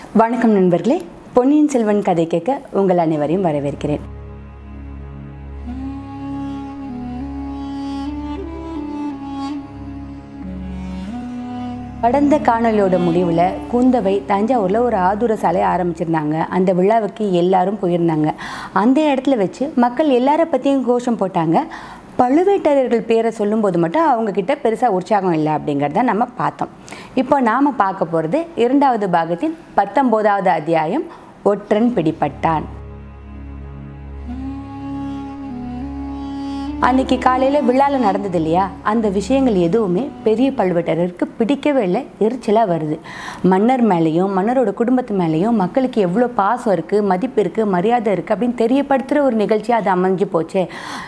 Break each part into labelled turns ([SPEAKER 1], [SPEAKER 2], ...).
[SPEAKER 1] வணக்கம் நண்பர்களே பொன்னியின் செல்வன் கதை கேட்க உங்கள் அனைவரையும் வரவேற்கிறேன் கடந்த காணொலியோட முடிவில் குந்தவை தஞ்சாவூரில் ஒரு ஆதூர சாலை ஆரம்பிச்சிருந்தாங்க அந்த விழாவுக்கு எல்லாரும் போயிருந்தாங்க அந்த இடத்துல வச்சு மக்கள் எல்லார பற்றியும் கோஷம் போட்டாங்க பழுவேட்டரையர்கள் பேரை சொல்லும்போது மட்டும் அவங்கக்கிட்ட பெருசாக உற்சாகம் இல்லை அப்படிங்கிறத நம்ம பார்த்தோம் இப்போ நாம் பார்க்க போகிறது இரண்டாவது பாகத்தின் பத்தொம்போதாவது அத்தியாயம் ஒற்றன் பிடிபட்டான் அன்னைக்கு காலையில் விழாவில் நடந்தது இல்லையா அந்த விஷயங்கள் எதுவுமே பெரிய பழுவேட்டரருக்கு பிடிக்கவே இல்லை எரிச்சலாக வருது மன்னர் மேலேயும் மன்னரோட குடும்பத்து மேலேயும் மக்களுக்கு எவ்வளோ பாசம் இருக்குது மதிப்பு இருக்குது மரியாதை இருக்குது அப்படின்னு தெரியப்படுத்துகிற ஒரு நிகழ்ச்சியாக அது அமைஞ்சு போச்சே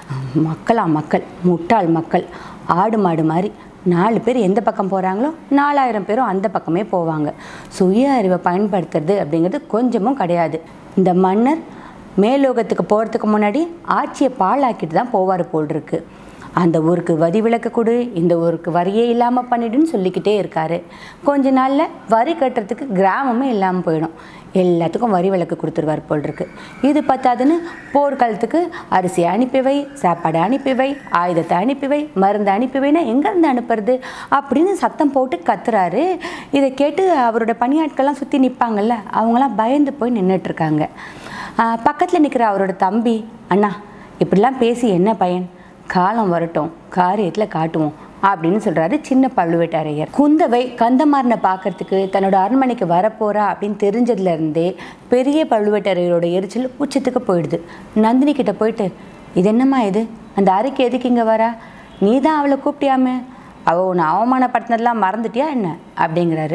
[SPEAKER 1] மக்களா மக்கள் முட்டாள் மக்கள் ஆடு மாடு மாதிரி நாலு பேர் எந்த பக்கம் போகிறாங்களோ நாலாயிரம் பேரும் அந்த பக்கமே போவாங்க சுய அறிவை பயன்படுத்துறது அப்படிங்கிறது கொஞ்சமும் கிடையாது இந்த மன்னர் மேலோகத்துக்கு போகிறதுக்கு முன்னாடி ஆட்சியை பாழாக்கிட்டு தான் போவார் போல் இருக்கு அந்த ஊருக்கு வரி விலக்கு கொடு இந்த ஊருக்கு வரியே இல்லாமல் பண்ணிடுன்னு சொல்லிக்கிட்டே இருக்காரு கொஞ்ச நாளில் வரி கட்டுறதுக்கு கிராமமே இல்லாமல் போயிடும் எல்லாத்துக்கும் வரி விலக்கு கொடுத்துருவார் போல் இருக்கு இது பத்தாதுன்னு போர்க்காலத்துக்கு அரிசி அனுப்பி வை சாப்பாடு அனுப்பி வை ஆயுதத்தை அனுப்பி வை மருந்து அனுப்பி வைனா எங்கேருந்து அனுப்புறது அப்படின்னு சத்தம் போட்டு கத்துறாரு இதை கேட்டு அவரோட பணியாட்கள்லாம் சுற்றி நிற்பாங்கல்ல அவங்களாம் பயந்து போய் நின்றுட்டுருக்காங்க பக்கத்தில் நிற்கிற அவரோட தம்பி அண்ணா இப்படிலாம் பேசி என்ன பயன் காலம் வரட்டும் காரியத்தில் காட்டுவோம் அப்படின்னு சொல்கிறாரு சின்ன பழுவேட்டரையர் குந்தவை கந்தமாறனை பார்க்கறதுக்கு தன்னோட அரண்மனைக்கு வரப்போறா அப்படின்னு தெரிஞ்சதுலேருந்தே பெரிய பழுவேட்டரையரோட எரிச்சல் உச்சத்துக்கு போயிடுது நந்தினி கிட்ட போயிட்டு இது என்னம்மா இது அந்த அறிக்கை எதுக்கு இங்கே வரா நீ தான் அவளை கூப்பிட்டியாமே அவள் உன்னை அவமானப்படுத்தினதெல்லாம் மறந்துட்டியா என்ன அப்படிங்கிறாரு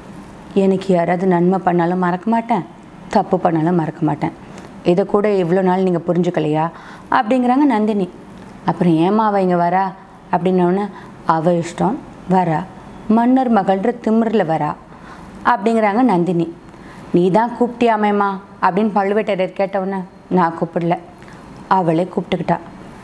[SPEAKER 1] எனக்கு யாராவது நன்மை பண்ணாலும் மறக்க மாட்டேன் தப்பு பண்ணாலும் மறக்க மாட்டேன் இதை கூட இவ்வளோ நாள் நீங்கள் புரிஞ்சுக்கலையா அப்படிங்கிறாங்க நந்தினி அப்புறம் ஏமா அவள் இங்கே வரா அப்படின்னோடனே அவ இஷ்டம் வரா மன்னர் மகள்ன்ற திமிரில் வரா அப்படிங்கிறாங்க நந்தினி நீ தான் கூப்பிட்டியாமேம்மா அப்படின்னு பழுவேட்டரையர் கேட்டவுடனே நான் கூப்பிடல அவளே கூப்பிட்டுக்கிட்டா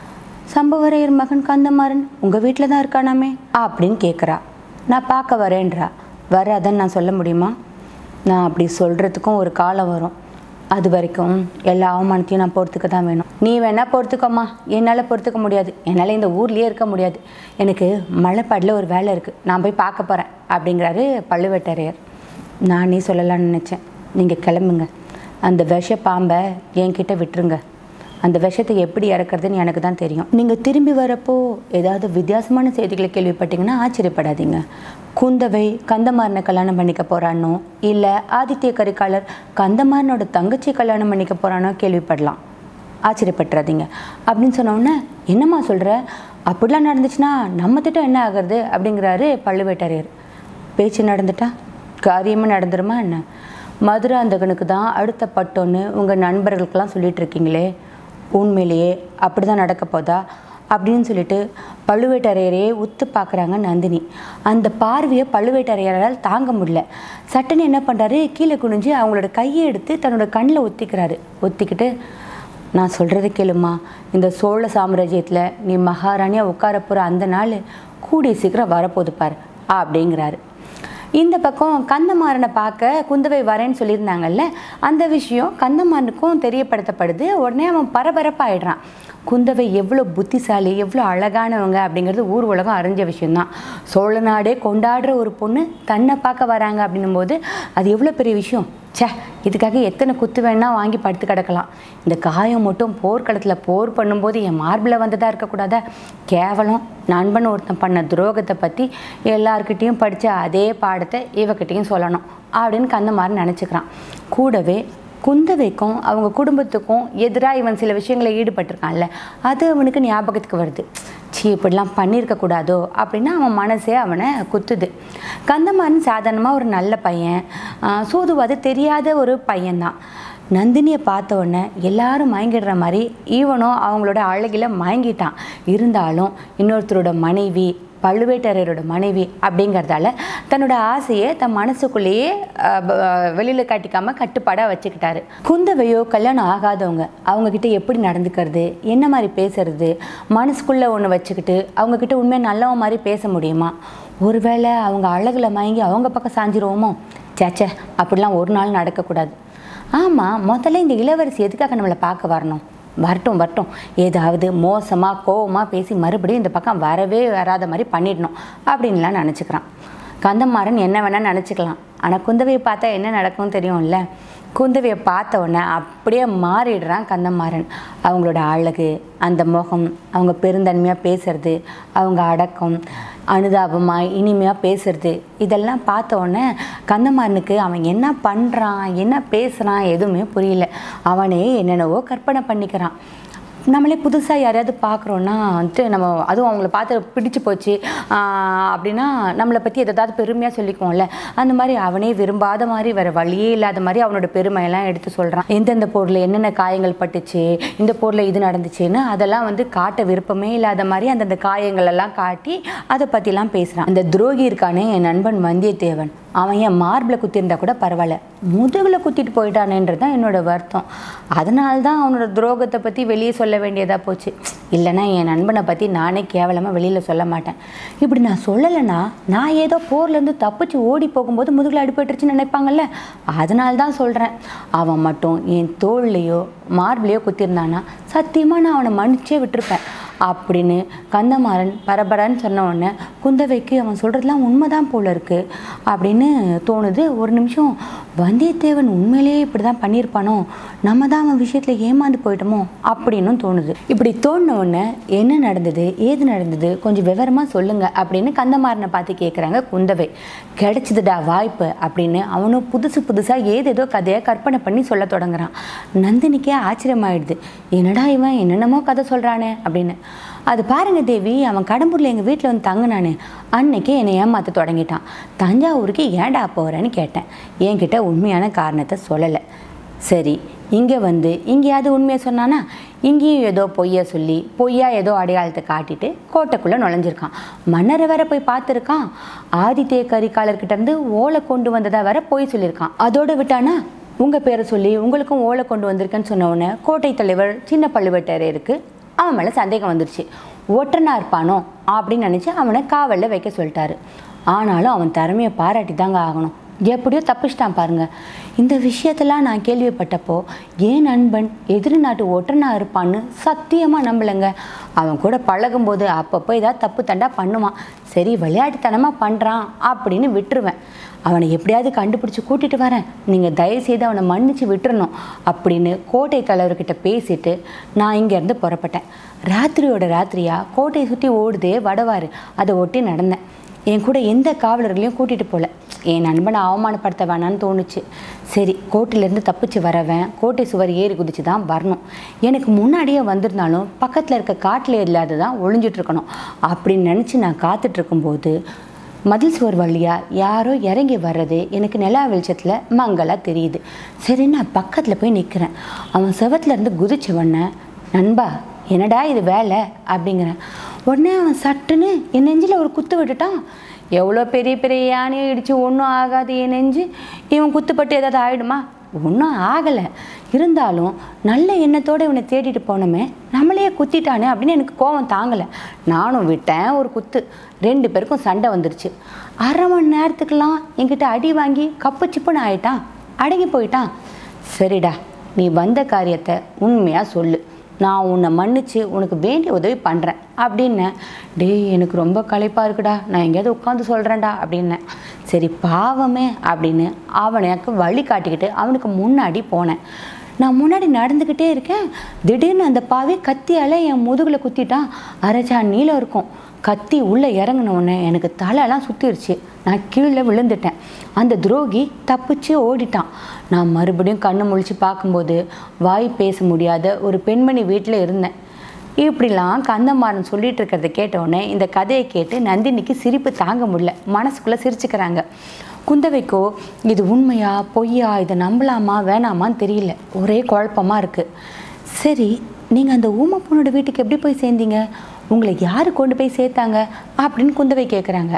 [SPEAKER 1] சம்பவரையர் மகன் கந்தமாறன் உங்கள் வீட்டில் தான் இருக்கானாமே அப்படின்னு கேட்குறா நான் பார்க்க வரேன்றா வராதன்னு நான் சொல்ல முடியுமா நான் அப்படி சொல்கிறதுக்கும் ஒரு காலம் வரும் அது வரைக்கும் எல்லா அவமானத்தையும் நான் பொறுத்துக்க தான் வேணும் நீ வேணால் பொறுத்துக்கோம்மா என்னால் பொறுத்துக்க முடியாது என்னால் இந்த ஊர்லேயே இருக்க முடியாது எனக்கு மலைப்பாடில் ஒரு வேலை இருக்குது நான் போய் பார்க்க போகிறேன் அப்படிங்கிறாரு பழுவேட்டரையர் நானே சொல்லலாம்னு நினச்சேன் நீங்கள் கிளம்புங்க அந்த விஷ பாம்பை என்கிட்ட விட்டுருங்க அந்த விஷத்தை எப்படி இறக்குறதுன்னு எனக்கு தான் தெரியும் நீங்கள் திரும்பி வரப்போ ஏதாவது வித்தியாசமான செய்திகளை கேள்விப்பட்டீங்கன்னா ஆச்சரியப்படாதீங்க குந்தவை கந்தமாறனை கல்யாணம் பண்ணிக்க போகிறானோ இல்லை ஆதித்ய கரிகாலர் கந்தமாறனோட தங்கச்சி கல்யாணம் பண்ணிக்க போகிறானோ கேள்விப்படலாம் ஆச்சரியப்பட்டுறாதீங்க அப்படின்னு சொன்னோடனே என்னம்மா சொல்கிற அப்படிலாம் நடந்துச்சுன்னா நம்ம திட்டம் என்ன ஆகுறது அப்படிங்கிறாரு பழுவேட்டரையர் பேச்சு நடந்துட்டா காரியமாக நடந்துருமா என்ன மதுராந்தகனுக்கு தான் அடுத்த பட்டோன்னு உங்கள் நண்பர்களுக்கெல்லாம் சொல்லிட்டு இருக்கீங்களே உண்மையிலேயே அப்படி தான் நடக்க போதா அப்படின்னு சொல்லிட்டு பழுவேட்டரையரையே உத்து பார்க்குறாங்க நந்தினி அந்த பார்வையை பழுவேட்டரையரால் தாங்க முடியல சட்டுன்னு என்ன பண்ணுறாரு கீழே குனிஞ்சு அவங்களோட கையை எடுத்து தன்னோட கண்ணில் ஒத்திக்கிறாரு ஒத்திக்கிட்டு நான் சொல்கிறது கேளுமா இந்த சோழ சாம்ராஜ்யத்தில் நீ மகாராணியாக உட்கார போகிற அந்த நாள் கூடிய சீக்கிரம் வரப்போது பார் அப்படிங்கிறாரு இந்த பக்கம் கந்தமாறனை பார்க்க குந்தவை வரேன்னு சொல்லியிருந்தாங்கல்ல அந்த விஷயம் கந்தமாறனுக்கும் தெரியப்படுத்தப்படுது உடனே அவன் பரபரப்பாயிடுறான் குந்தவை எவ்வளோ புத்திசாலி எவ்வளோ அழகானவங்க அப்படிங்கிறது ஊர் உலகம் அறிஞ்ச விஷயந்தான் சோழ நாடே கொண்டாடுற ஒரு பொண்ணு தன்னை பார்க்க வராங்க அப்படின்னும் போது அது எவ்வளோ பெரிய விஷயம் ச்சே இதுக்காக எத்தனை குத்து வேணால் வாங்கி படுத்து கிடக்கலாம் இந்த காயம் மட்டும் போர்க்களத்தில் போர் பண்ணும்போது என் மார்பில் வந்ததாக இருக்கக்கூடாதா கேவலம் நண்பன் ஒருத்தன் பண்ண துரோகத்தை பற்றி எல்லார்கிட்டேயும் படித்த அதே பாடத்தை இவகிட்டையும் சொல்லணும் அப்படின்னு கந்தமாறன் நினச்சிக்கிறான் கூடவே குந்தவைக்கும் அவங்க குடும்பத்துக்கும் எதிராக இவன் சில விஷயங்களை ஈடுபட்டிருக்கான்ல அது அவனுக்கு ஞாபகத்துக்கு வருது சீ இப்படிலாம் பண்ணியிருக்கக்கூடாதோ அப்படின்னு அவன் மனசே அவனை குத்துது கந்தமாறன் சாதாரணமாக ஒரு நல்ல பையன் சூதுவாது தெரியாத ஒரு பையன்தான் நந்தினியை பார்த்த உடனே எல்லாரும் மயங்கிடுற மாதிரி ஈவனும் அவங்களோட அழகில் மயங்கிட்டான் இருந்தாலும் இன்னொருத்தரோட மனைவி பழுவேட்டரையரோட மனைவி அப்படிங்கிறதால தன்னோட ஆசையை தன் மனசுக்குள்ளேயே வெளியில் காட்டிக்காம கட்டுப்பாடாக வச்சுக்கிட்டாரு குந்தவையோ கல்யாணம் ஆகாதவங்க அவங்கக்கிட்ட எப்படி நடந்துக்கிறது என்ன மாதிரி பேசுறது மனசுக்குள்ளே ஒன்று வச்சுக்கிட்டு அவங்கக்கிட்ட உண்மையாக நல்லவன் மாதிரி பேச முடியுமா ஒருவேளை அவங்க அழகில் மயங்கி அவங்க பக்கம் சாஞ்சிருவோமோ சேச்சே அப்படிலாம் ஒரு நாள் நடக்கக்கூடாது ஆமாம் முதல்ல இந்த இளவரசி எதுக்காக நம்மளை பார்க்க வரணும் வரட்டும் வரட்டும் ஏதாவது மோசமாக கோவமாக பேசி மறுபடியும் இந்த பக்கம் வரவே வராத மாதிரி பண்ணிடணும் அப்படின்லாம் நினச்சிக்கிறான் கந்தமாறன் என்ன வேணால் நினச்சிக்கலாம் ஆனால் குந்தவையை பார்த்தா என்ன நடக்கும்னு தெரியும்ல குந்தவையை பார்த்த உடனே அப்படியே மாறிடுறான் கந்தமாறன் அவங்களோட அழகு அந்த முகம் அவங்க பெருந்தன்மையாக பேசுறது அவங்க அடக்கம் அனுதாபமாக இனிமையாக பேசுறது இதெல்லாம் பார்த்த உடனே கந்தமாறனுக்கு அவன் என்ன பண்ணுறான் என்ன பேசுகிறான் எதுவுமே புரியல அவனே என்னென்னவோ கற்பனை பண்ணிக்கிறான் நம்மளே புதுசாக யாரையாவது பார்க்குறோன்னா வந்துட்டு நம்ம அதுவும் அவங்கள பார்த்து பிடிச்சு போச்சு ஆஹ் அப்படின்னா நம்மளை பற்றி எதாவது பெருமையாக சொல்லிக்குவோம்ல அந்த மாதிரி அவனே விரும்பாத மாதிரி வேறு வழியே இல்லாத மாதிரி அவனோட பெருமையெல்லாம் எடுத்து சொல்கிறான் எந்தெந்த பொருள் என்னென்ன காயங்கள் பட்டுச்சு இந்த பொருளில் இது நடந்துச்சுன்னு அதெல்லாம் வந்து காட்ட விருப்பமே இல்லாத மாதிரி அந்தந்த காயங்கள் எல்லாம் காட்டி அதை பற்றிலாம் பேசுகிறான் அந்த துரோகி இருக்கானே என் நண்பன் வந்தியத்தேவன் அவன் என் மார்பில் குத்திருந்தா கூட பரவாயில்ல முதுகில் குத்திட்டு போயிட்டானேன்றது தான் என்னோட வருத்தம் அதனால தான் அவனோட துரோகத்தை பற்றி வெளியே சொல்ல வேண்டியதாக போச்சு இல்லைன்னா என் நண்பனை பற்றி நானே கேவலமாக வெளியில் சொல்ல மாட்டேன் இப்படி நான் சொல்லலைன்னா நான் ஏதோ போர்லேருந்து தப்பிச்சு ஓடி போகும்போது முதுகில் அடிபட்டுருச்சுன்னு நினைப்பாங்கல்ல அதனால தான் சொல்கிறேன் அவன் மட்டும் என் தோல்லையோ மார்பிளையோ குத்திருந்தானா சத்தியமாக நான் அவனை மன்னிச்சே விட்டுருப்பேன் அப்படின்னு கந்தமாறன் பரபரன்னு சொன்ன உடனே குந்தவைக்கு அவன் சொல்கிறதுலாம் உண்மைதான் போல இருக்கு அப்படின்னு தோணுது ஒரு நிமிஷம் வந்தியத்தேவன் உண்மையிலேயே இப்படி தான் பண்ணியிருப்பானோ நம்ம தான் அவன் விஷயத்தில் ஏமாந்து போயிட்டோமோ அப்படின்னும் தோணுது இப்படி தோணுன உடனே என்ன நடந்தது ஏது நடந்தது கொஞ்சம் விவரமாக சொல்லுங்க அப்படின்னு கந்தமாறனை பார்த்து கேட்குறாங்க குந்தவை கிடைச்சதுடா வாய்ப்பு அப்படின்னு அவனும் புதுசு புதுசாக ஏதேதோ கதையை கற்பனை பண்ணி சொல்ல தொடங்குறான் நந்தினிக்கே ஆச்சரியமாயிடுது என்னடா இவன் என்னென்னமோ கதை சொல்கிறானே அப்படின்னு அது பாருங்க தேவி அவன் கடம்பூரில் எங்கள் வீட்டில் வந்து தங்குனானே அன்னைக்கு என்னை ஏமாற்ற தொடங்கிட்டான் தஞ்சாவூருக்கு ஏன்டா போகிறேன்னு கேட்டேன் என்கிட்ட உண்மையான காரணத்தை சொல்லலை சரி இங்கே வந்து இங்கேயாவது உண்மையை சொன்னானா இங்கேயும் ஏதோ பொய்யை சொல்லி பொய்யா ஏதோ அடையாளத்தை காட்டிட்டு கோட்டைக்குள்ளே நுழைஞ்சிருக்கான் மன்னரை வேற போய் பார்த்துருக்கான் ஆதித்ய கரிகாலர்கிட்ட இருந்து ஓலை கொண்டு வந்ததா வேற பொய் சொல்லியிருக்கான் அதோட விட்டானா உங்கள் பேரை சொல்லி உங்களுக்கும் ஓலை கொண்டு வந்திருக்கேன்னு சொன்ன உடனே கோட்டை தலைவர் சின்ன பழுவேட்டரையருக்கு அவன் மேலே சந்தேகம் வந்துருச்சு ஒற்றனா இருப்பானோ அப்படின்னு நினச்சி அவனை காவலில் வைக்க சொல்லிட்டாரு ஆனாலும் அவன் திறமையை பாராட்டி தாங்க ஆகணும் எப்படியோ தப்பிச்சிட்டான் பாருங்க இந்த விஷயத்தெல்லாம் நான் கேள்விப்பட்டப்போ ஏன் நண்பன் எதிரி நாட்டு ஒற்றனா இருப்பான்னு சத்தியமாக நம்பலைங்க அவன் கூட பழகும்போது அப்பப்போ ஏதாவது தப்பு தண்டா பண்ணுவான் சரி விளையாட்டுத்தனமாக பண்ணுறான் அப்படின்னு விட்டுருவேன் அவனை எப்படியாவது கண்டுபிடிச்சி கூட்டிட்டு வரேன் நீங்கள் தயவுசெய்து அவனை மன்னிச்சு விட்டுறணும் அப்படின்னு கோட்டை தலைவர்கிட்ட பேசிட்டு நான் இங்கேருந்து புறப்பட்டேன் ராத்திரியோட ராத்திரியா கோட்டையை சுற்றி ஓடுதே வடவாறு அதை ஒட்டி நடந்தேன் என் கூட எந்த காவலர்களையும் கூட்டிகிட்டு போகல என் நண்பனை அவமானப்படுத்த வேணான்னு தோணுச்சு சரி கோட்டையிலேருந்து தப்பிச்சு வரவன் கோட்டை சுவர் ஏறி குதிச்சு தான் வரணும் எனக்கு முன்னாடியே வந்திருந்தாலும் பக்கத்தில் இருக்க காட்டில் இல்லாத தான் ஒளிஞ்சிட்டு இருக்கணும் அப்படின்னு நினச்சி நான் காத்துட்டு இருக்கும்போது மதில் சுவர் வழியாக யாரோ இறங்கி வர்றது எனக்கு நிலா வெளிச்சத்தில் மங்கலாக தெரியுது சரி நான் பக்கத்தில் போய் நிற்கிறேன் அவன் செவத்துல இருந்து குதிச்சவொடனே நண்பா என்னடா இது வேலை அப்படிங்கிறேன் உடனே அவன் சட்டுன்னு என் நெஞ்சில் ஒரு குத்து விட்டுட்டான் எவ்வளோ பெரிய பெரிய யானையை இடித்து ஒன்றும் ஆகாது என் நெஞ்சு இவன் குத்துப்பட்டு ஏதாவது ஆகிடுமா ஒன்றும் ஆகலை இருந்தாலும் நல்ல எண்ணத்தோடு இவனை தேடிட்டு போனோமே நம்மளையே குத்திட்டானே அப்படின்னு எனக்கு கோவம் தாங்கலை நானும் விட்டேன் ஒரு குத்து ரெண்டு பேருக்கும் சண்டை வந்துருச்சு அரை மணி நேரத்துக்கெல்லாம் என்கிட்ட அடி வாங்கி கப்பு சிப்புன்னு ஆயிட்டான் அடங்கி போயிட்டான் சரிடா நீ வந்த காரியத்தை உண்மையாக சொல்லு நான் உன்னை மன்னிச்சு உனக்கு வேண்டிய உதவி பண்ணுறேன் அப்படின்னேன் டேய் எனக்கு ரொம்ப களைப்பாக இருக்குடா நான் எங்கேயாவது உட்காந்து சொல்கிறேன்டா அப்படின்னேன் சரி பாவமே அப்படின்னு அவனுக்கு வழி காட்டிக்கிட்டு அவனுக்கு முன்னாடி போனேன் நான் முன்னாடி நடந்துக்கிட்டே இருக்கேன் திடீர்னு அந்த பாவி கத்தியால் என் முதுகில் குத்திட்டான் அரைச்சா நீளம் இருக்கும் கத்தி உள்ளே இறங்கின உடனே எனக்கு தலையெல்லாம் சுற்றிருச்சு நான் கீழே விழுந்துட்டேன் அந்த துரோகி தப்பிச்சு ஓடிட்டான் நான் மறுபடியும் கண்ணு முழிச்சு பார்க்கும்போது வாய் பேச முடியாத ஒரு பெண்மணி வீட்டில் இருந்தேன் இப்படிலாம் கந்தமாறன் சொல்லிட்டு இருக்கிறத கேட்ட உடனே இந்த கதையை கேட்டு நந்தினிக்கு சிரிப்பு தாங்க முடியல மனசுக்குள்ளே சிரிச்சுக்கிறாங்க குந்தவைக்கோ இது உண்மையா பொய்யா இதை நம்பலாமா வேணாமான்னு தெரியல ஒரே குழப்பமாக இருக்குது சரி நீங்கள் அந்த ஊமை பொண்ணோட வீட்டுக்கு எப்படி போய் சேர்ந்தீங்க உங்களை யார் கொண்டு போய் சேர்த்தாங்க அப்படின்னு குந்தவை கேட்குறாங்க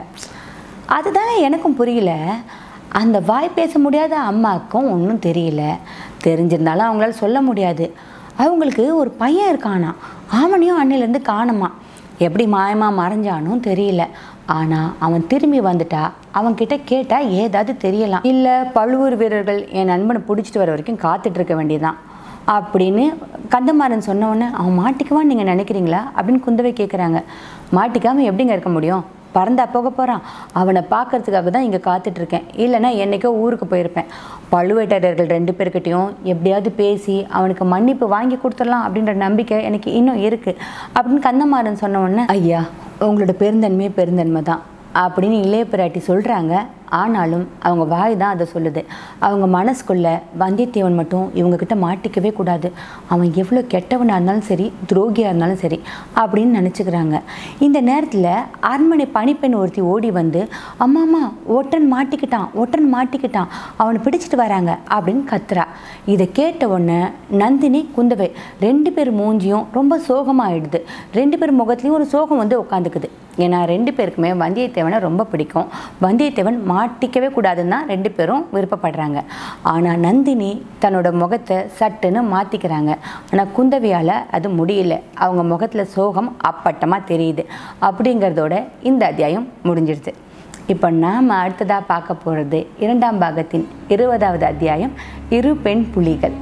[SPEAKER 1] அதுதானே எனக்கும் புரியல அந்த வாய் பேச முடியாத அம்மாவுக்கும் ஒன்றும் தெரியல தெரிஞ்சிருந்தாலும் அவங்களால சொல்ல முடியாது அவங்களுக்கு ஒரு பையன் இருக்கானா அவனையும் அன்னிலேருந்து காணுமா எப்படி மாயமாக மறைஞ்சானும் தெரியல ஆனால் அவன் திரும்பி வந்துட்டா அவன்கிட்ட கேட்டால் ஏதாவது தெரியலாம் இல்லை பழுவூர் வீரர்கள் என் நண்பனை பிடிச்சிட்டு வர வரைக்கும் காத்துட்டு இருக்க வேண்டியதுதான் அப்படின்னு கந்தமாறன் சொன்ன உடனே அவன் மாட்டிக்குவான்னு நீங்கள் நினைக்கிறீங்களா அப்படின்னு குந்தவை கேட்குறாங்க மாட்டிக்காமல் எப்படிங்க இருக்க முடியும் பறந்தா போக போகிறான் அவனை பார்க்கறதுக்காக தான் இங்கே காத்துட்ருக்கேன் இல்லைன்னா என்னைக்கோ ஊருக்கு போயிருப்பேன் பழுவேட்டரையர்கள் ரெண்டு பேர்கிட்டையும் எப்படியாவது பேசி அவனுக்கு மன்னிப்பு வாங்கி கொடுத்துடலாம் அப்படின்ற நம்பிக்கை எனக்கு இன்னும் இருக்குது அப்படின்னு கந்தமாறன் சொன்ன உடனே ஐயா உங்களோட பெருந்தன்மையே பெருந்தன்மை தான் அப்படின்னு இளைய பிராட்டி சொல்கிறாங்க ஆனாலும் அவங்க வாய் தான் அதை சொல்லுது அவங்க மனசுக்குள்ள வந்தியத்தேவன் மட்டும் இவங்கக்கிட்ட மாட்டிக்கவே கூடாது அவன் எவ்வளோ கெட்டவனாக இருந்தாலும் சரி துரோகியாக இருந்தாலும் சரி அப்படின்னு நினச்சிக்கிறாங்க இந்த நேரத்தில் அரண்மனை பணிப்பெண் ஒருத்தி ஓடி வந்து அம்மா அம்மா ஒற்றன் மாட்டிக்கிட்டான் ஒற்றன் மாட்டிக்கிட்டான் அவனை பிடிச்சிட்டு வராங்க அப்படின்னு கத்துறா இதை கேட்ட உடனே நந்தினி குந்தவை ரெண்டு பேர் மூஞ்சியும் ரொம்ப சோகமாகிடுது ரெண்டு பேர் முகத்துலேயும் ஒரு சோகம் வந்து உட்காந்துக்குது ஏன்னா ரெண்டு பேருக்குமே வந்தியத்தேவனை ரொம்ப பிடிக்கும் வந்தியத்தேவன் மாட்டிக்கவே கூடாதுன்னு தான் ரெண்டு பேரும் விருப்பப்படுறாங்க ஆனால் நந்தினி தன்னோட முகத்தை சட்டுன்னு மாற்றிக்கிறாங்க ஆனால் குந்தவியால் அது முடியல அவங்க முகத்தில் சோகம் அப்பட்டமாக தெரியுது அப்படிங்கிறதோட இந்த அத்தியாயம் முடிஞ்சிடுது இப்போ நாம் அடுத்ததாக பார்க்க போகிறது இரண்டாம் பாகத்தின் இருபதாவது அத்தியாயம் இரு பெண் புலிகள்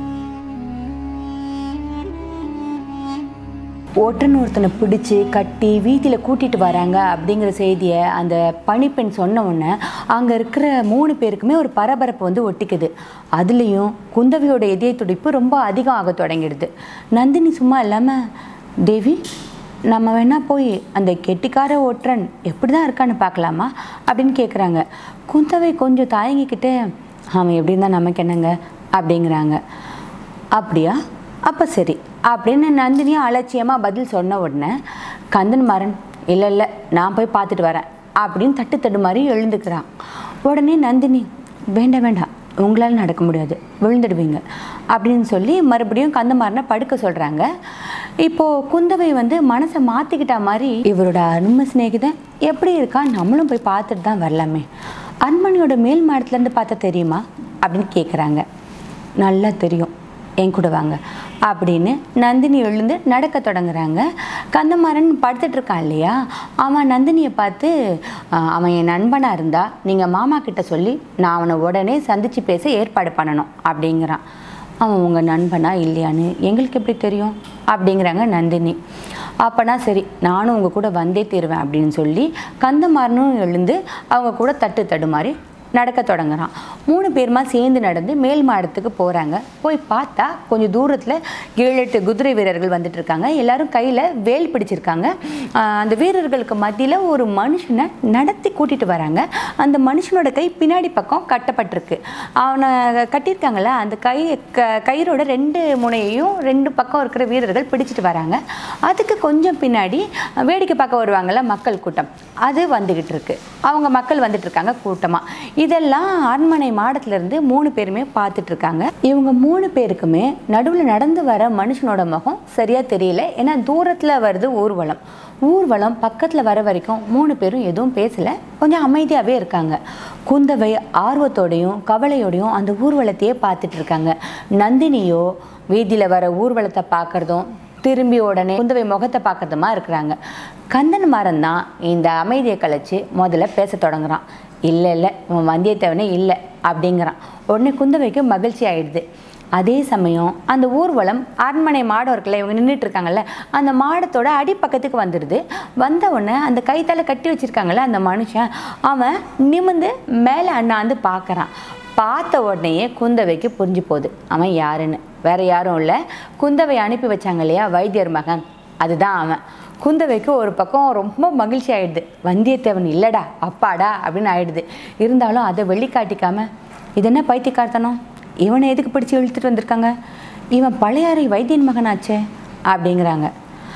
[SPEAKER 1] ஒற்றன் ஒருத்தனை பிடிச்சி கட்டி வீதியில் கூட்டிகிட்டு வராங்க அப்படிங்கிற செய்தியை அந்த பணிப்பெண் சொன்ன உடனே அங்கே இருக்கிற மூணு பேருக்குமே ஒரு பரபரப்பு வந்து ஒட்டிக்குது அதுலேயும் குந்தவியோட இதய துடிப்பு ரொம்ப அதிகம் ஆக தொடங்கிடுது நந்தினி சும்மா இல்லாமல் தேவி நம்ம வேணா போய் அந்த கெட்டிக்கார ஒற்றன் எப்படி தான் இருக்கான்னு பார்க்கலாமா அப்படின்னு கேட்குறாங்க குந்தவை கொஞ்சம் தயங்கிக்கிட்டு அவன் எப்படி இருந்தால் நமக்கு என்னங்க அப்படிங்கிறாங்க அப்படியா அப்போ சரி அப்படின்னு நந்தினியும் அலட்சியமாக பதில் சொன்ன உடனே கந்தன் மாறன் இல்லை இல்லை நான் போய் பார்த்துட்டு வரேன் அப்படின்னு தட்டு தட்டு மாதிரி எழுந்துக்கிறான் உடனே நந்தினி வேண்டாம் வேண்டாம் உங்களால் நடக்க முடியாது விழுந்துடுவீங்க அப்படின்னு சொல்லி மறுபடியும் கந்தமாறனை படுக்க சொல்கிறாங்க இப்போது குந்தவை வந்து மனசை மாற்றிக்கிட்டா மாதிரி இவரோட அருமை சிநேகிதன் எப்படி இருக்கா நம்மளும் போய் பார்த்துட்டு தான் வரலாமே அரண்மனையோட மேல் மாடத்துலேருந்து பார்த்தா தெரியுமா அப்படின்னு கேட்குறாங்க நல்லா தெரியும் என் கூட வாங்க அப்படின்னு நந்தினி எழுந்து நடக்க தொடங்குறாங்க கந்தமாறன் படுத்துட்டு இருக்கான் இல்லையா அவன் நந்தினியை பார்த்து "ஆஹ், அவன் என் நண்பனாக இருந்தா நீங்கள் மாமா கிட்ட சொல்லி நான் அவனை உடனே சந்திச்சு பேச ஏற்பாடு பண்ணணும் அப்படிங்கிறான் அவன் உங்கள் நண்பனா இல்லையான்னு எங்களுக்கு எப்படி தெரியும் அப்படிங்கிறாங்க நந்தினி அப்போனா சரி நானும் உங்கள் கூட வந்தே தீருவேன் அப்படின்னு சொல்லி கந்தமாறனும் எழுந்து அவங்க கூட தட்டு தடுமாறி நடக்க தொடங்குறான் மூணு பேருமா சேர்ந்து நடந்து மேல் மாடத்துக்கு போகிறாங்க போய் பார்த்தா கொஞ்சம் தூரத்தில் ஏழு எட்டு குதிரை வீரர்கள் வந்துட்டு இருக்காங்க எல்லாரும் கையில் வேல் பிடிச்சிருக்காங்க ஆஹ் அந்த வீரர்களுக்கு மத்தியில் ஒரு மனுஷனை நடத்தி கூட்டிட்டு வராங்க அந்த மனுஷனோட கை பின்னாடி பக்கம் கட்டப்பட்டிருக்கு அவனை கட்டியிருக்காங்கல்ல அந்த கை க கயிறோட ரெண்டு முனையையும் ரெண்டு பக்கம் இருக்கிற வீரர்கள் பிடிச்சிட்டு வராங்க அதுக்கு கொஞ்சம் பின்னாடி வேடிக்கை பார்க்க வருவாங்கல்ல மக்கள் கூட்டம் அது வந்துகிட்டு இருக்கு அவங்க மக்கள் வந்துட்டு இருக்காங்க கூட்டமாக இதெல்லாம் அரண்மனை மாடத்துலேருந்து மூணு பேருமே பார்த்துட்டு இருக்காங்க இவங்க மூணு பேருக்குமே நடுவில் நடந்து வர மனுஷனோட முகம் சரியாக தெரியல ஏன்னா தூரத்தில் வருது ஊர்வலம் ஊர்வலம் பக்கத்தில் வர வரைக்கும் மூணு பேரும் எதுவும் பேசலை கொஞ்சம் அமைதியாகவே இருக்காங்க குந்தவை ஆர்வத்தோடையும் கவலையோடையும் அந்த ஊர்வலத்தையே பார்த்துட்டு இருக்காங்க நந்தினியோ வீதியில் வர ஊர்வலத்தை பார்க்குறதும் திரும்பி உடனே குந்தவை முகத்தை பார்க்கறதுமா இருக்கிறாங்க கந்தன் மாறன் தான் இந்த அமைதியை கலைச்சு முதல்ல பேச தொடங்குறான் இல்லை இல்லை உன் வந்தியத்தேவனே இல்லை அப்படிங்கிறான் உடனே குந்தவைக்கு மகிழ்ச்சி ஆயிடுது அதே சமயம் அந்த ஊர்வலம் அரண்மனை மாடம் இருக்குல்ல இவங்க நின்றுட்டு இருக்காங்கல்ல அந்த மாடத்தோட அடிப்பக்கத்துக்கு வந்துடுது வந்த உடனே அந்த கைத்தால கட்டி வச்சிருக்காங்கல்ல அந்த மனுஷன் அவன் நிமிந்து மேலே அண்ணாந்து பார்க்கறான் பார்த்த உடனேயே குந்தவைக்கு புரிஞ்சு போகுது அவன் யாருன்னு வேற யாரும் இல்லை குந்தவை அனுப்பி வச்சாங்க இல்லையா வைத்தியர் மகன் அதுதான் அவன் குந்தவைக்கு ஒரு பக்கம் ரொம்ப மகிழ்ச்சி ஆயிடுது வந்தியத்தேவன் இல்லடா அப்பாடா அப்படின்னு ஆயிடுது இருந்தாலும் அதை வெளிக்காட்டிக்காம இது என்ன பைத்தியக்காரத்தனம் இவனை எதுக்கு பிடிச்சி இழுத்துட்டு வந்திருக்காங்க இவன் பழையாறை வைத்தியன் மகனாச்சே அப்படிங்கிறாங்க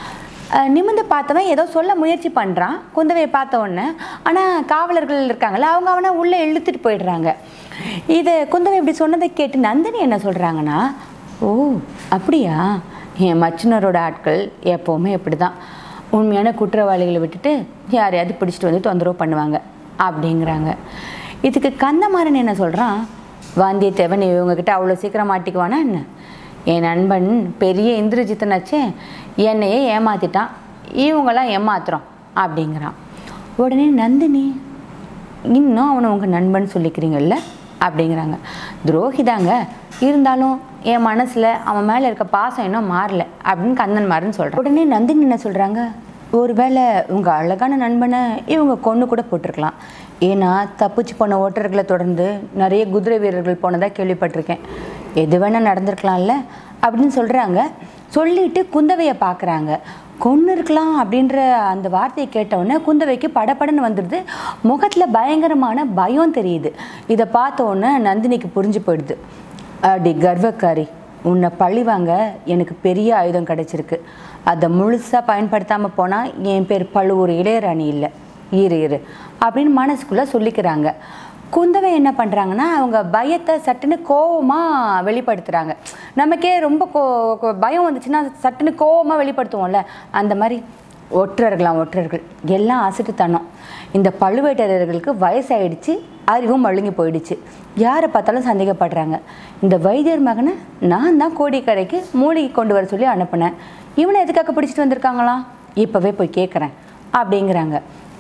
[SPEAKER 1] அஹ் நிமிர்ந்து பார்த்தவன் ஏதோ சொல்ல முயற்சி பண்ணுறான் குந்தவையை பார்த்த உடனே ஆனால் காவலர்கள் இருக்காங்கல்ல அவங்க அவனை உள்ளே இழுத்துட்டு போயிடுறாங்க இது குந்தவை இப்படி சொன்னதை கேட்டு நந்தினி என்ன சொல்கிறாங்கன்னா ஓ அப்படியா என் மச்சினரோட ஆட்கள் எப்போவுமே இப்படி தான் உண்மையான குற்றவாளிகளை விட்டுட்டு யாரையாவது பிடிச்சிட்டு வந்து தொந்தரவு பண்ணுவாங்க அப்படிங்கிறாங்க இதுக்கு கந்தமாறன் என்ன சொல்கிறான் வந்தியத்தேவன் இவங்ககிட்ட அவ்வளோ சீக்கிரம் மாட்டிக்குவானா என்ன என் நண்பன் பெரிய இந்திரஜித்தனாச்சே என்னையே ஏமாத்திட்டான் இவங்கெல்லாம் ஏமாத்துறோம் அப்படிங்கிறான் உடனே நந்தினி இன்னும் அவனை உங்கள் நண்பன் சொல்லிக்கிறீங்கல்ல அப்படிங்கிறாங்க துரோகிதாங்க இருந்தாலும் என் மனசில் அவன் மேலே இருக்க பாசம் இன்னும் மாறல அப்படின்னு கந்தன் மாறன்னு சொல்கிறான் உடனே நந்தினி என்ன சொல்கிறாங்க ஒருவேளை உங்கள் அழகான நண்பனை இவங்க கொன்று கூட போட்டிருக்கலாம் ஏன்னா தப்பிச்சு போன ஓட்டர்களை தொடர்ந்து நிறைய குதிரை வீரர்கள் போனதாக கேள்விப்பட்டிருக்கேன் எது வேணால் நடந்திருக்கலாம்ல அப்படின்னு சொல்கிறாங்க சொல்லிட்டு குந்தவையை பார்க்குறாங்க கொன்று இருக்கலாம் அப்படின்ற அந்த வார்த்தையை கேட்டவுடனே குந்தவைக்கு படபடன்னு வந்துடுது முகத்தில் பயங்கரமான பயம் தெரியுது இதை பார்த்த உடனே நந்தினிக்கு புரிஞ்சு போயிடுது அடி கர்வக்காரி உன்னை பழிவாங்க எனக்கு பெரிய ஆயுதம் கிடைச்சிருக்கு அதை முழுசாக பயன்படுத்தாமல் போனால் என் பேர் பழுவூர் இளையராணி இல்லை இரு இரு அப்படின்னு மனசுக்குள்ளே சொல்லிக்கிறாங்க குந்தவை என்ன பண்ணுறாங்கன்னா அவங்க பயத்தை சட்டுன்னு கோவமாக வெளிப்படுத்துகிறாங்க நமக்கே ரொம்ப கோ கோ- பயம் வந்துச்சுன்னா சட்டுன்னு கோவமாக வெளிப்படுத்துவோம்ல அந்த மாதிரி ஒற்றர்களாம் ஒற்றர்கள் எல்லாம் அசட்டுத்தனம் இந்த பழுவேட்டரர்களுக்கு வயசாயிடுச்சு அறிவும் மழுங்கி போயிடுச்சு யாரை பார்த்தாலும் சந்தேகப்படுறாங்க இந்த வைத்தியர் மகனை நான் தான் கோடிக்கரைக்கு மூலிகை கொண்டு வர சொல்லி அனுப்புனேன் இவனை எதுக்காக பிடிச்சிட்டு வந்திருக்காங்களாம் இப்போவே போய் கேட்குறேன் அப்படிங்கிறாங்க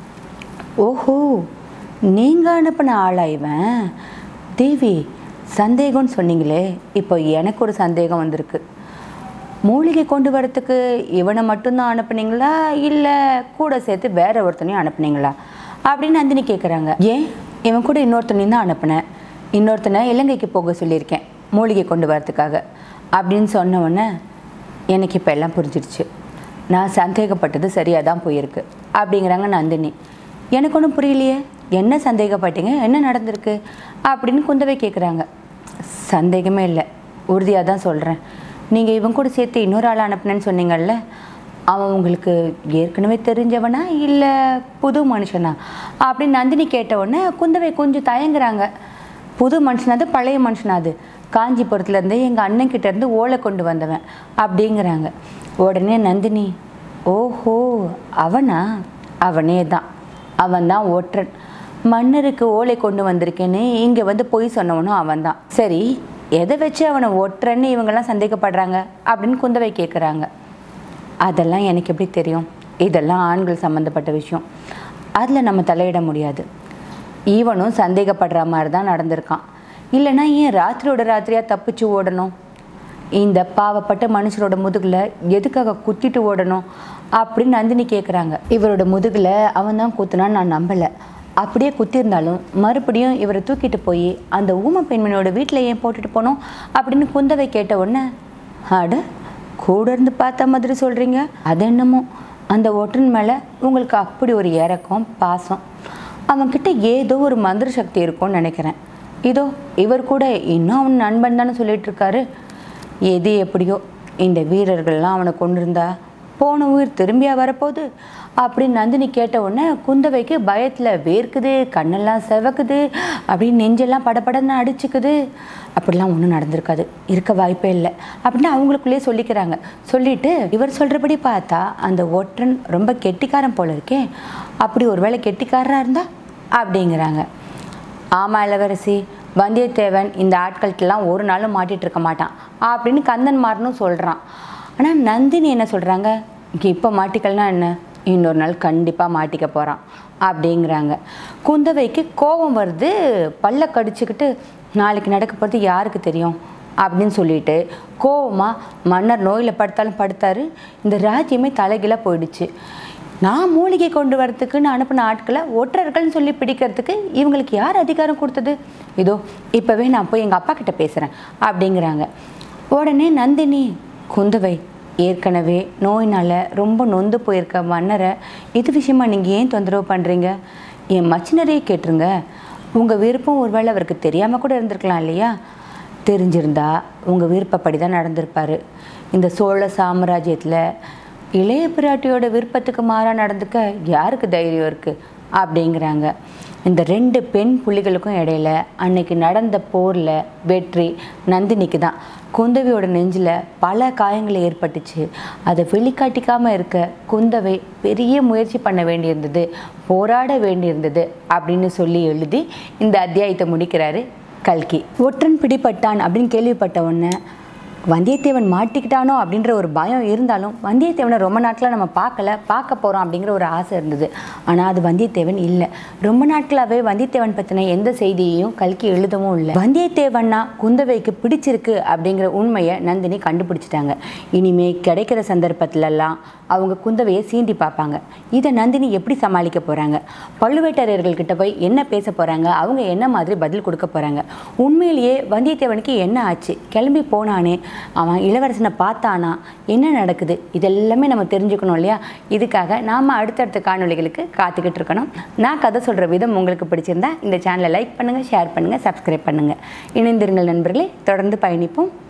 [SPEAKER 1] ஓஹோ நீங்கள் அனுப்பின ஆளா இவன் தேவி சந்தேகம்னு சொன்னீங்களே இப்போ எனக்கு ஒரு சந்தேகம் வந்திருக்கு மூலிகை கொண்டு வரத்துக்கு இவனை மட்டும்தான் அனுப்புனீங்களா இல்லை கூட சேர்த்து வேற ஒருத்தனையும் அனுப்புனீங்களா அப்படின்னு நந்தினி கேட்குறாங்க ஏன் இவன் கூட இன்னொருத்தனையும் தான் அனுப்புனேன் இன்னொருத்தனை இலங்கைக்கு போக சொல்லியிருக்கேன் மூலிகை கொண்டு வரதுக்காக அப்படின்னு சொன்ன உடனே எனக்கு இப்போ எல்லாம் புரிஞ்சிடுச்சு நான் சந்தேகப்பட்டது சரியாக தான் போயிருக்கு அப்படிங்கிறாங்க நந்தினி எனக்கு ஒன்றும் புரியலையே என்ன சந்தேகப்பட்டீங்க என்ன நடந்திருக்கு அப்படின்னு குந்தவை கேட்குறாங்க சந்தேகமே இல்லை உறுதியாக தான் சொல்கிறேன் நீங்கள் இவன் கூட சேர்த்து இன்னொரு ஆள் அனுப்புனேன்னு சொன்னீங்கல்ல அவன் உங்களுக்கு ஏற்கனவே தெரிஞ்சவனா இல்லை புது மனுஷனா அப்படின்னு நந்தினி கேட்ட உடனே குந்தவை கொஞ்சம் தயங்குறாங்க புது மனுஷனாது பழைய மனுஷனாது காஞ்சிபுரத்துலேருந்து எங்கள் அண்ணன் கிட்ட இருந்து ஓலை கொண்டு வந்தவன் அப்படிங்கிறாங்க உடனே நந்தினி ஓஹோ அவனா அவனே தான் அவன் தான் ஒற்றன் மன்னருக்கு ஓலை கொண்டு வந்திருக்கேன்னு இங்கே வந்து பொய் சொன்னவனும் அவன் தான் சரி எதை வச்சு அவனை ஒற்றன்னு இவங்கெல்லாம் சந்தேகப்படுறாங்க அப்படின்னு குந்தவை கேட்குறாங்க அதெல்லாம் எனக்கு எப்படி தெரியும் இதெல்லாம் ஆண்கள் சம்மந்தப்பட்ட விஷயம் அதில் நம்ம தலையிட முடியாது ஈவனும் சந்தேகப்படுற மாதிரி தான் நடந்திருக்கான் இல்லைன்னா ஏன் ராத்திரியோட ராத்திரியாக தப்பிச்சு ஓடணும் இந்த பாவப்பட்ட மனுஷரோட முதுகில் எதுக்காக குத்திட்டு ஓடணும் அப்படின்னு நந்தினி கேட்குறாங்க இவரோட முதுகில் அவன் தான் குத்துனான்னு நான் நம்பலை அப்படியே குத்திருந்தாலும் மறுபடியும் இவரை தூக்கிட்டு போய் அந்த ஊம பெண்மணியோட வீட்டில் ஏன் போட்டுட்டு போனோம் அப்படின்னு குந்தவை கேட்ட உடனே அட கூட இருந்து பார்த்த மாதிரி சொல்கிறீங்க அது என்னமோ அந்த ஒற்றன் மேலே உங்களுக்கு அப்படி ஒரு இறக்கம் பாசம் அவன்கிட்ட ஏதோ ஒரு மந்திர சக்தி இருக்கும்னு நினைக்கிறேன் இதோ இவர் கூட இன்னும் அவன் நண்பன் தானே சொல்லிட்டு இருக்காரு எது எப்படியோ இந்த வீரர்கள்லாம் அவனை கொண்டு இருந்தா போன உயிர் திரும்பியா வரப்போகுது அப்படின்னு நந்தினி கேட்ட உடனே குந்தவைக்கு பயத்தில் வேர்க்குது கண்ணெல்லாம் செவக்குது அப்படின்னு நெஞ்செல்லாம் படபடன்னு அடிச்சுக்குது அப்படிலாம் ஒன்றும் நடந்திருக்காது இருக்க வாய்ப்பே இல்லை அப்படின்னு அவங்களுக்குள்ளேயே சொல்லிக்கிறாங்க சொல்லிட்டு இவர் சொல்கிறபடி பார்த்தா அந்த ஒற்றன் ரொம்ப கெட்டிக்காரன் போல இருக்கே அப்படி ஒருவேளை கெட்டிக்காரராக இருந்தா அப்படிங்கிறாங்க ஆமாம் இளவரசி வந்தியத்தேவன் இந்த ஆட்கள்கிட்டலாம் ஒரு நாளும் மாட்டிட்டு இருக்க மாட்டான் அப்படின்னு கந்தன் மாறனும் சொல்கிறான் ஆனால் நந்தினி என்ன சொல்கிறாங்க இப்போ மாட்டிக்கலனா என்ன இன்னொரு நாள் கண்டிப்பாக மாட்டிக்க போகிறான் அப்படிங்கிறாங்க குந்தவைக்கு கோபம் வருது பல்ல கடிச்சுக்கிட்டு நாளைக்கு நடக்க போகிறது யாருக்கு தெரியும் அப்படின்னு சொல்லிட்டு கோவமாக மன்னர் நோயில் படுத்தாலும் படுத்தாரு இந்த ராஜ்யமே தலைகீழாக போயிடுச்சு நான் மூலிகை கொண்டு வரத்துக்குன்னு அனுப்பின ஆட்களை ஒற்றர்கள்னு சொல்லி பிடிக்கிறதுக்கு இவங்களுக்கு யார் அதிகாரம் கொடுத்தது இதோ இப்போவே நான் போய் எங்கள் அப்பா கிட்ட பேசுகிறேன் அப்படிங்கிறாங்க உடனே நந்தினி குந்தவை ஏற்கனவே நோயினால் ரொம்ப நொந்து போயிருக்க மன்னரை இது விஷயமா நீங்கள் ஏன் தொந்தரவு பண்ணுறீங்க என் மச்சினரையே கேட்டுருங்க உங்கள் விருப்பம் ஒருவேளை அவருக்கு தெரியாமல் கூட இருந்திருக்கலாம் இல்லையா தெரிஞ்சிருந்தா உங்கள் விருப்பப்படி தான் நடந்திருப்பார் இந்த சோழ சாம்ராஜ்யத்தில் இளைய பிராட்டியோட விருப்பத்துக்கு மாறாக நடந்துக்க யாருக்கு தைரியம் இருக்குது அப்படிங்கிறாங்க இந்த ரெண்டு பெண் புலிகளுக்கும் இடையில அன்னைக்கு நடந்த போரில் வெற்றி நந்தினிக்கு தான் குந்தவையோட நெஞ்சில் பல காயங்கள் ஏற்பட்டுச்சு அதை வெளிக்காட்டிக்காமல் இருக்க குந்தவை பெரிய முயற்சி பண்ண வேண்டியிருந்தது போராட வேண்டியிருந்தது அப்படின்னு சொல்லி எழுதி இந்த அத்தியாயத்தை முடிக்கிறாரு கல்கி ஒற்றன் பிடிபட்டான் அப்படின்னு கேள்விப்பட்ட உடனே வந்தியத்தேவன் மாட்டிக்கிட்டானோ அப்படின்ற ஒரு பயம் இருந்தாலும் வந்தியத்தேவனை ரொம்ப நாட்களாக நம்ம பார்க்கல பார்க்க போகிறோம் அப்படிங்கிற ஒரு ஆசை இருந்தது ஆனால் அது வந்தியத்தேவன் இல்லை ரொம்ப நாட்களாகவே வந்தியத்தேவன் பற்றின எந்த செய்தியையும் கல்கி எழுதவும் இல்லை வந்தியத்தேவன்னா குந்தவைக்கு பிடிச்சிருக்கு அப்படிங்கிற உண்மையை நந்தினி கண்டுபிடிச்சிட்டாங்க இனிமே கிடைக்கிற சந்தர்ப்பத்திலலாம் அவங்க குந்தவையை சீண்டி பார்ப்பாங்க இதை நந்தினி எப்படி சமாளிக்க போகிறாங்க பழுவேட்டரையர்கள்கிட்ட போய் என்ன பேச போகிறாங்க அவங்க என்ன மாதிரி பதில் கொடுக்க போகிறாங்க உண்மையிலேயே வந்தியத்தேவனுக்கு என்ன ஆச்சு கிளம்பி போனானே அவன் இளவரசனை பார்த்தானா என்ன நடக்குது இதெல்லாமே நம்ம தெரிஞ்சுக்கணும் இல்லையா இதுக்காக நாம் அடுத்தடுத்த காணொளிகளுக்கு காத்துக்கிட்டு இருக்கணும் நான் கதை சொல்கிற விதம் உங்களுக்கு பிடிச்சிருந்தா இந்த சேனலை லைக் பண்ணுங்கள் ஷேர் பண்ணுங்கள் சப்ஸ்கிரைப் பண்ணுங்கள் இணைந்திருங்கள் நண்பர்களே தொடர்ந்து பயணிப்போம்